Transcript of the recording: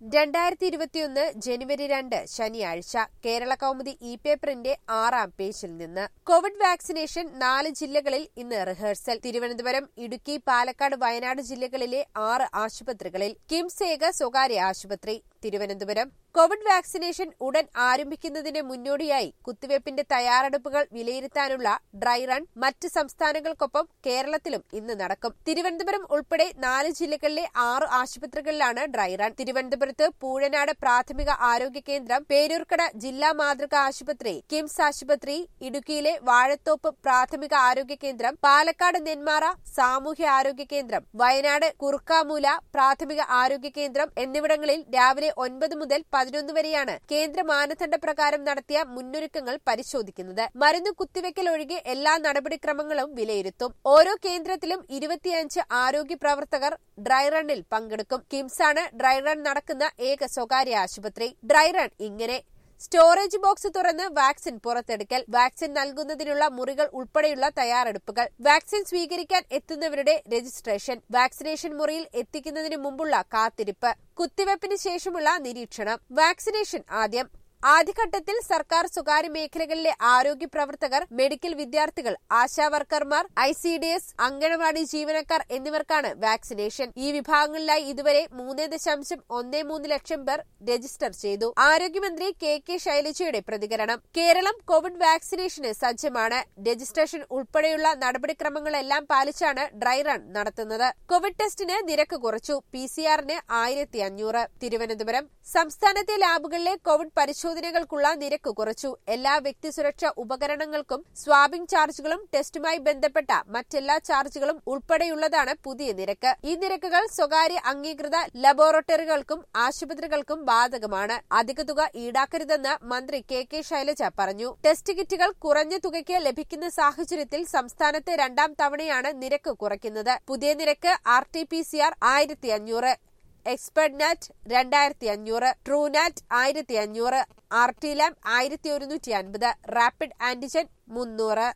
രണ്ടായിരത്തി ഇരുപത്തിയൊന്ന് ജനുവരി രണ്ട് ശനിയാഴ്ച കേരള കൗമുദി ഇ പേപ്പറിന്റെ ആറാം പേജിൽ നിന്ന് കോവിഡ് വാക്സിനേഷൻ നാല് ജില്ലകളിൽ ഇന്ന് റിഹേഴ്സൽ തിരുവനന്തപുരം ഇടുക്കി പാലക്കാട് വയനാട് ജില്ലകളിലെ ആറ് ആശുപത്രികളിൽ കിംസ് ഏക സ്വകാര്യ ആശുപത്രി തിരുവനന്തപുരം കോവിഡ് വാക്സിനേഷൻ ഉടൻ ആരംഭിക്കുന്നതിന് മുന്നോടിയായി കുത്തിവയ്പ്പിന്റെ തയ്യാറെടുപ്പുകൾ വിലയിരുത്താനുള്ള ഡ്രൈ റൺ മറ്റ് സംസ്ഥാനങ്ങൾക്കൊപ്പം കേരളത്തിലും ഇന്ന് നടക്കും തിരുവനന്തപുരം ഉൾപ്പെടെ നാല് ജില്ലകളിലെ ആറ് ആശുപത്രികളിലാണ് ഡ്രൈ റൺ തിരുവനന്തപുരത്ത് പൂഴനാട് പ്രാഥമിക ആരോഗ്യ കേന്ദ്രം പേരൂർക്കട ജില്ലാ മാതൃക ആശുപത്രി കിംസ് ആശുപത്രി ഇടുക്കിയിലെ വാഴത്തോപ്പ് പ്രാഥമിക ആരോഗ്യ കേന്ദ്രം പാലക്കാട് നെന്മാറ സാമൂഹ്യ ആരോഗ്യ കേന്ദ്രം വയനാട് കുറുക്കാമൂല പ്രാഥമിക ആരോഗ്യ കേന്ദ്രം എന്നിവിടങ്ങളിൽ രാവിലെ ഒൻപത് മുതൽ പതിനൊന്ന് വരെയാണ് കേന്ദ്ര മാനദണ്ഡ പ്രകാരം നടത്തിയ മുന്നൊരുക്കങ്ങൾ പരിശോധിക്കുന്നത് മരുന്ന് കുത്തിവെക്കൽ ഒഴികെ എല്ലാ നടപടിക്രമങ്ങളും വിലയിരുത്തും ഓരോ കേന്ദ്രത്തിലും ഇരുപത്തിയഞ്ച് ആരോഗ്യ പ്രവർത്തകർ ഡ്രൈ റണ്ണിൽ പങ്കെടുക്കും കിംസാണ് ഡ്രൈ റൺ നടക്കുന്ന ഏക സ്വകാര്യ ആശുപത്രി ഡ്രൈ റൺ ഇങ്ങനെ സ്റ്റോറേജ് ബോക്സ് തുറന്ന് വാക്സിൻ പുറത്തെടുക്കൽ വാക്സിൻ നൽകുന്നതിനുള്ള മുറികൾ ഉൾപ്പെടെയുള്ള തയ്യാറെടുപ്പുകൾ വാക്സിൻ സ്വീകരിക്കാൻ എത്തുന്നവരുടെ രജിസ്ട്രേഷൻ വാക്സിനേഷൻ മുറിയിൽ എത്തിക്കുന്നതിന് മുമ്പുള്ള കാത്തിരിപ്പ് കുത്തിവയ്പ്പിന് ശേഷമുള്ള നിരീക്ഷണം വാക്സിനേഷൻ ആദ്യം ആദ്യഘട്ടത്തിൽ സർക്കാർ സ്വകാര്യ മേഖലകളിലെ ആരോഗ്യ പ്രവർത്തകർ മെഡിക്കൽ വിദ്യാർത്ഥികൾ ആശാവർക്കർമാർ I C D S anganwadi ജീവനക്കാർ എന്നിവർക്കാണ് വാക്സിനേഷൻ ഈ വിഭാഗങ്ങളിലായി ഇതുവരെ മൂന്ന് ദശാംശം ഒന്നേ മൂന്ന് ലക്ഷം പേർ രജിസ്റ്റർ ചെയ്തു ആരോഗ്യമന്ത്രി കെ കെ ശൈലജയുടെ പ്രതികരണം കേരളം കോവിഡ് വാക്സിനേഷന് സജ്ജമാണ് രജിസ്ട്രേഷൻ ഉൾപ്പെടെയുള്ള നടപടിക്രമങ്ങളെല്ലാം പാലിച്ചാണ് ഡ്രൈ റൺ നടത്തുന്നത് കോവിഡ് ടെസ്റ്റിന് നിരക്ക് കുറച്ചു പി സി ആറിന് ആയിരത്തി അഞ്ഞൂറ് തിരുവനന്തപുരം സംസ്ഥാനത്തെ ലാബുകളിലെ കോവിഡ് പരിശോധനകൾക്കുള്ള നിരക്ക് കുറച്ചു എല്ലാ വ്യക്തി സുരക്ഷാ ഉപകരണങ്ങൾക്കും സ്വാബിംഗ് ചാർജുകളും ടെസ്റ്റുമായി ബന്ധപ്പെട്ട മറ്റെല്ലാ ചാർജുകളും ഉൾപ്പെടെയുള്ളതാണ് പുതിയ നിരക്ക് ഈ നിരക്കുകൾ സ്വകാര്യ അംഗീകൃത ലബോറട്ടറികൾക്കും ആശുപത്രികൾക്കും ബാധകമാണ് അധിക തുക ഈടാക്കരുതെന്ന് മന്ത്രി കെ കെ ശൈലജ പറഞ്ഞു ടെസ്റ്റ് കിറ്റുകൾ കുറഞ്ഞ തുകയ്ക്ക് ലഭിക്കുന്ന സാഹചര്യത്തിൽ സംസ്ഥാനത്ത് രണ്ടാം തവണയാണ് നിരക്ക് കുറയ്ക്കുന്നത് പുതിയ നിരക്ക് R T P C R ആയിരത്തി അഞ്ഞൂറ് എക്സ്പെർട്ട് നാറ്റ് രണ്ടായിരത്തി അഞ്ഞൂറ് ട്രൂനാറ്റ് ആയിരത്തി അഞ്ഞൂറ് ആർ ടി ലാം ആയിരത്തി ഒരുന്നൂറ്റി അൻപത് റാപ്പിഡ് ആന്റിജൻ മുന്നൂറ്